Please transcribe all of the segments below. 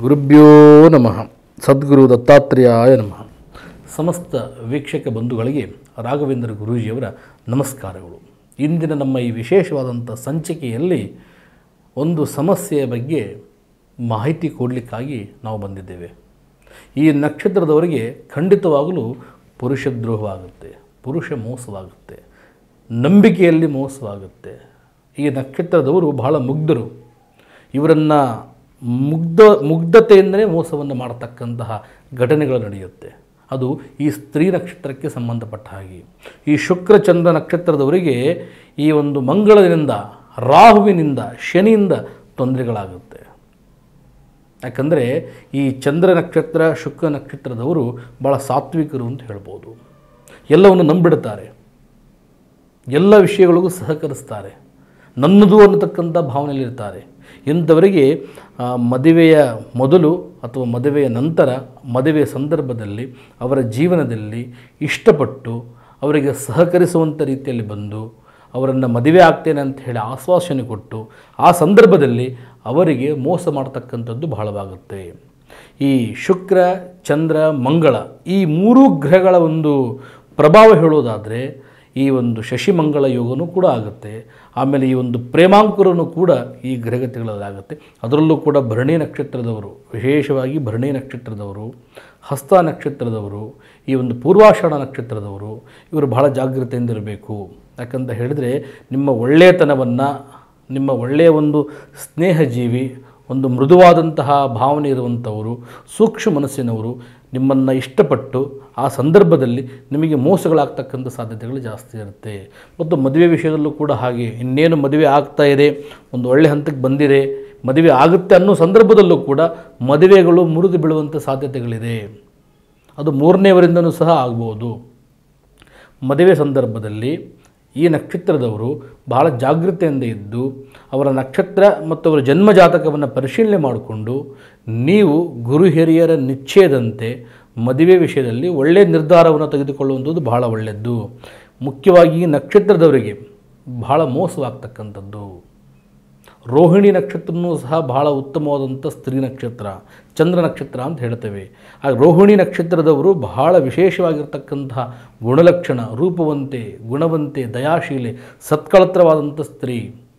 ಗುರುಭ್ಯೋ ನಮಃ ಸದ್ಗುರು ದತ್ತಾತ್ರೇಯಾಯ ನಮಃ ಸಮಸ್ತ ವೀಕ್ಷಕ ಬಂಧುಗಳಿಗೆ ರಾಘವೇಂದ್ರ ಗುರೂಜಿಯವರ ನಮಸ್ಕಾರಗಳು ಇಂದಿನ ನಮ್ಮ ಈ ವಿಶೇಷವಾದಂಥ ಸಂಚಿಕೆಯಲ್ಲಿ ಒಂದು ಸಮಸ್ಯೆಯ ಬಗ್ಗೆ ಮಾಹಿತಿ ಕೊಡಲಿಕ್ಕಾಗಿ ನಾವು ಬಂದಿದ್ದೇವೆ ಈ ನಕ್ಷತ್ರದವರಿಗೆ ಖಂಡಿತವಾಗಲೂ ಪುರುಷ ದ್ರೋಹವಾಗುತ್ತೆ ಪುರುಷ ಮೋಸವಾಗುತ್ತೆ ನಂಬಿಕೆಯಲ್ಲಿ ಮೋಸವಾಗುತ್ತೆ ಈ ನಕ್ಷತ್ರದವರು ಬಹಳ ಮುಗ್ಧರು ಇವರನ್ನು ಮುಗ್ಧ ಮುಗ್ಧತೆಯಿಂದಲೇ ಮೋಸವನ್ನು ಮಾಡತಕ್ಕಂತಹ ಘಟನೆಗಳು ನಡೆಯುತ್ತೆ ಅದು ಈ ಸ್ತ್ರೀ ನಕ್ಷತ್ರಕ್ಕೆ ಸಂಬಂಧಪಟ್ಟ ಹಾಗೆ ಈ ಶುಕ್ರ ಚಂದ್ರ ನಕ್ಷತ್ರದವರಿಗೆ ಈ ಒಂದು ಮಂಗಳದಿಂದ ರಾಹುವಿನಿಂದ ಶನಿಯಿಂದ ತೊಂದರೆಗಳಾಗುತ್ತೆ ಯಾಕಂದರೆ ಈ ಚಂದ್ರ ನಕ್ಷತ್ರ ಶುಕ್ರ ನಕ್ಷತ್ರದವರು ಭಾಳ ಸಾತ್ವಿಕರು ಅಂತ ಹೇಳ್ಬೋದು ಎಲ್ಲವನ್ನು ನಂಬಿಡ್ತಾರೆ ಎಲ್ಲ ವಿಷಯಗಳಿಗೂ ಸಹಕರಿಸ್ತಾರೆ ನನ್ನದು ಅನ್ನತಕ್ಕಂಥ ಭಾವನೆಯಲ್ಲಿರ್ತಾರೆ ಇಂಥವರಿಗೆ ಆ, ಮದುವೆಯ ಮೊದಲು ಅಥವಾ ಮದುವೆಯ ನಂತರ ಮದುವೆಯ ಸಂದರ್ಭದಲ್ಲಿ ಅವರ ಜೀವನದಲ್ಲಿ ಇಷ್ಟಪಟ್ಟು ಅವರಿಗೆ ಸಹಕರಿಸುವಂಥ ರೀತಿಯಲ್ಲಿ ಬಂದು ಅವರನ್ನು ಮದುವೆ ಆಗ್ತೇನೆ ಅಂತ ಹೇಳಿ ಆಶ್ವಾಸನೆ ಕೊಟ್ಟು ಆ ಸಂದರ್ಭದಲ್ಲಿ ಅವರಿಗೆ ಮೋಸ ಮಾಡ್ತಕ್ಕಂಥದ್ದು ಬಹಳವಾಗುತ್ತೆ ಈ ಶುಕ್ರ ಚಂದ್ರ ಮಂಗಳ ಈ ಮೂರೂ ಗ್ರಹಗಳ ಒಂದು ಪ್ರಭಾವ ಹೇಳೋದಾದರೆ ಈ ಒಂದು ಶಶಿಮಂಗಳ ಯೋಗನೂ ಕೂಡ ಆಗುತ್ತೆ ಆಮೇಲೆ ಈ ಒಂದು ಪ್ರೇಮಾಂಕುರನು ಕೂಡ ಈ ಗ್ರಹಗತಿಗಳಲ್ಲಾಗುತ್ತೆ ಅದರಲ್ಲೂ ಕೂಡ ಭರಣಿ ನಕ್ಷತ್ರದವರು ವಿಶೇಷವಾಗಿ ಭರಣಿ ನಕ್ಷತ್ರದವರು ಹಸ್ತ ನಕ್ಷತ್ರದವರು ಈ ಒಂದು ಪೂರ್ವಾಷಾಢ ನಕ್ಷತ್ರದವರು ಇವರು ಬಹಳ ಜಾಗೃತೆಯಿಂದ ಇರಬೇಕು ಯಾಕಂತ ಹೇಳಿದರೆ ನಿಮ್ಮ ಒಳ್ಳೆಯತನವನ್ನು ನಿಮ್ಮ ಒಳ್ಳೆಯ ಒಂದು ಸ್ನೇಹಜೀವಿ ಒಂದು ಮೃದುವಾದಂತಹ ಭಾವನೆ ಇರುವಂಥವರು ಸೂಕ್ಷ್ಮ ಮನಸ್ಸಿನವರು ನಿಮ್ಮನ್ನು ಇಷ್ಟಪಟ್ಟು ಆ ಸಂದರ್ಭದಲ್ಲಿ ನಿಮಗೆ ಮೋಸಗಳಾಗ್ತಕ್ಕಂಥ ಸಾಧ್ಯತೆಗಳು ಜಾಸ್ತಿ ಇರುತ್ತೆ ಮತ್ತು ಮದುವೆ ವಿಷಯದಲ್ಲೂ ಕೂಡ ಹಾಗೆ ಇನ್ನೇನು ಮದುವೆ ಆಗ್ತಾ ಇದೆ ಒಂದು ಒಳ್ಳೆ ಹಂತಕ್ಕೆ ಬಂದಿದೆ ಮದುವೆ ಆಗುತ್ತೆ ಅನ್ನೋ ಸಂದರ್ಭದಲ್ಲೂ ಕೂಡ ಮದುವೆಗಳು ಮುರಿದು ಬೀಳುವಂಥ ಸಾಧ್ಯತೆಗಳಿದೆ ಅದು ಮೂರನೇವರಿಂದನೂ ಸಹ ಆಗ್ಬೋದು ಮದುವೆ ಸಂದರ್ಭದಲ್ಲಿ ಈ ನಕ್ಷತ್ರದವರು ಬಹಳ ಜಾಗೃತೆಯಿಂದ ಇದ್ದು ಅವರ ನಕ್ಷತ್ರ ಮತ್ತು ಅವರ ಜನ್ಮ ಜಾತಕವನ್ನು ಪರಿಶೀಲನೆ ಮಾಡಿಕೊಂಡು ನೀವು ಗುರು ಹಿರಿಯರ ನಿಶ್ಚಯದಂತೆ ಮದುವೆ ವಿಷಯದಲ್ಲಿ ಒಳ್ಳೆಯ ನಿರ್ಧಾರವನ್ನು ತೆಗೆದುಕೊಳ್ಳುವಂಥದ್ದು ಬಹಳ ಒಳ್ಳೆಯದು ಮುಖ್ಯವಾಗಿ ಈ ನಕ್ಷತ್ರದವರಿಗೆ ಬಹಳ ಮೋಸವಾಗ್ತಕ್ಕಂಥದ್ದು ರೋಹಿಣಿ ನಕ್ಷತ್ರನೂ ಸಹ ಬಹಳ ಉತ್ತಮವಾದಂಥ ಸ್ತ್ರೀ ನಕ್ಷತ್ರ ಚಂದ್ರ ನಕ್ಷತ್ರ ಅಂತ ಹೇಳ್ತೇವೆ ಆ ರೋಹಿಣಿ ನಕ್ಷತ್ರದವರು ಬಹಳ ವಿಶೇಷವಾಗಿರ್ತಕ್ಕಂತಹ ಗುಣಲಕ್ಷಣ ರೂಪವಂತೆ ಗುಣವಂತೆ ದಯಾಶೀಲೆ ಸತ್ಕಳತ್ರವಾದಂಥ ಸ್ತ್ರೀ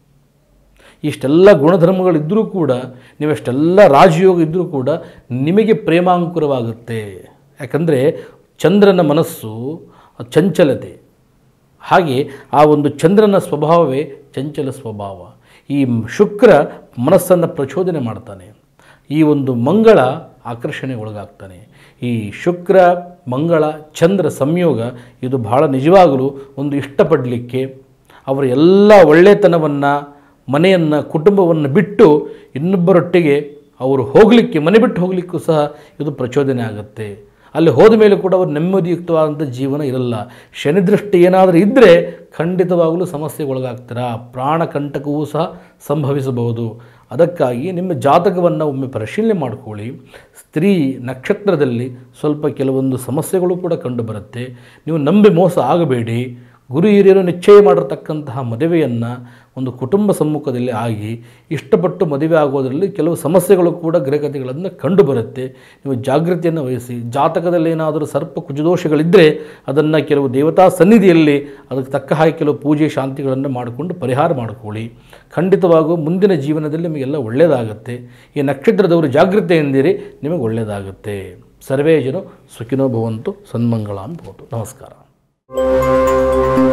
ಇಷ್ಟೆಲ್ಲ ಗುಣಧರ್ಮಗಳಿದ್ದರೂ ಕೂಡ ನೀವೆಷ್ಟೆಲ್ಲ ರಾಜಯೋಗ ಇದ್ದರೂ ಕೂಡ ನಿಮಗೆ ಪ್ರೇಮಾಂಕುರವಾಗುತ್ತೆ ಯಾಕಂದರೆ ಚಂದ್ರನ ಮನಸ್ಸು ಚಂಚಲತೆ ಹಾಗೆ ಆ ಒಂದು ಚಂದ್ರನ ಸ್ವಭಾವವೇ ಚಂಚಲ ಸ್ವಭಾವ ಈ ಶುಕ್ರ ಮನಸ್ಸನ್ನು ಪ್ರಚೋದನೆ ಮಾಡ್ತಾನೆ ಈ ಒಂದು ಮಂಗಳ ಆಕರ್ಷಣೆಗೆ ಒಳಗಾಗ್ತಾನೆ ಈ ಶುಕ್ರ ಮಂಗಳ ಚಂದ್ರ ಸಂಯೋಗ ಇದು ಬಹಳ ನಿಜವಾಗಲೂ ಒಂದು ಇಷ್ಟಪಡಲಿಕ್ಕೆ ಅವರ ಎಲ್ಲ ಒಳ್ಳೆತನವನ್ನು ಮನೆಯನ್ನು ಕುಟುಂಬವನ್ನು ಬಿಟ್ಟು ಇನ್ನೊಬ್ಬರೊಟ್ಟಿಗೆ ಅವರು ಹೋಗಲಿಕ್ಕೆ ಮನೆ ಬಿಟ್ಟು ಹೋಗಲಿಕ್ಕೂ ಸಹ ಇದು ಪ್ರಚೋದನೆ ಆಗುತ್ತೆ ಅಲ್ಲಿ ಹೋದ ಮೇಲೆ ಕೂಡ ಅವರು ನೆಮ್ಮದಿಯುಕ್ತವಾದಂಥ ಜೀವನ ಇರಲ್ಲ ಶನಿದೃಷ್ಟಿ ಏನಾದರೂ ಇದ್ದರೆ ಖಂಡಿತವಾಗಲೂ ಸಮಸ್ಯೆಗೆ ಒಳಗಾಗ್ತೀರಾ ಪ್ರಾಣ ಕಂಟಕವೂ ಸಹ ಸಂಭವಿಸಬಹುದು ಅದಕ್ಕಾಗಿ ನಿಮ್ಮ ಜಾತಕವನ್ನು ಒಮ್ಮೆ ಪರಿಶೀಲನೆ ಮಾಡಿಕೊಳ್ಳಿ ಸ್ತ್ರೀ ನಕ್ಷತ್ರದಲ್ಲಿ ಸ್ವಲ್ಪ ಕೆಲವೊಂದು ಸಮಸ್ಯೆಗಳು ಕೂಡ ಕಂಡುಬರುತ್ತೆ ನೀವು ನಂಬಿ ಮೋಸ ಆಗಬೇಡಿ ಗುರು ಹಿರಿಯರು ನಿಶ್ಚಯ ಮಾಡಿರ್ತಕ್ಕಂತಹ ಮದುವೆಯನ್ನು ಒಂದು ಕುಟುಂಬ ಸಮ್ಮುಖದಲ್ಲಿ ಆಗಿ ಇಷ್ಟಪಟ್ಟು ಮದುವೆ ಆಗೋದರಲ್ಲಿ ಕೆಲವು ಸಮಸ್ಯೆಗಳು ಕೂಡ ಗ್ರಹಗತಿಗಳನ್ನು ಕಂಡುಬರುತ್ತೆ ನೀವು ಜಾಗೃತಿಯನ್ನು ವಹಿಸಿ ಜಾತಕದಲ್ಲಿ ಏನಾದರೂ ಸರ್ಪ ಕುಜದೋಷಗಳಿದ್ದರೆ ಅದನ್ನು ಕೆಲವು ದೇವತಾ ಸನ್ನಿಧಿಯಲ್ಲಿ ಅದಕ್ಕೆ ತಕ್ಕ ಹಾಗೆ ಕೆಲವು ಪೂಜೆ ಶಾಂತಿಗಳನ್ನು ಮಾಡಿಕೊಂಡು ಪರಿಹಾರ ಮಾಡಿಕೊಳ್ಳಿ ಖಂಡಿತವಾಗೂ ಮುಂದಿನ ಜೀವನದಲ್ಲಿ ನಿಮಗೆಲ್ಲ ಒಳ್ಳೆಯದಾಗುತ್ತೆ ಈ ನಕ್ಷತ್ರದವರು ಜಾಗೃತೆಯಿಂದಿರಿ ನಿಮಗೆ ಒಳ್ಳೆಯದಾಗುತ್ತೆ ಸರ್ವೇ ಜನ ಸುಖಿನೋ ಭವಂತು ಸನ್ಮಂಗಳ ಅನ್ಬೋದು ನಮಸ್ಕಾರ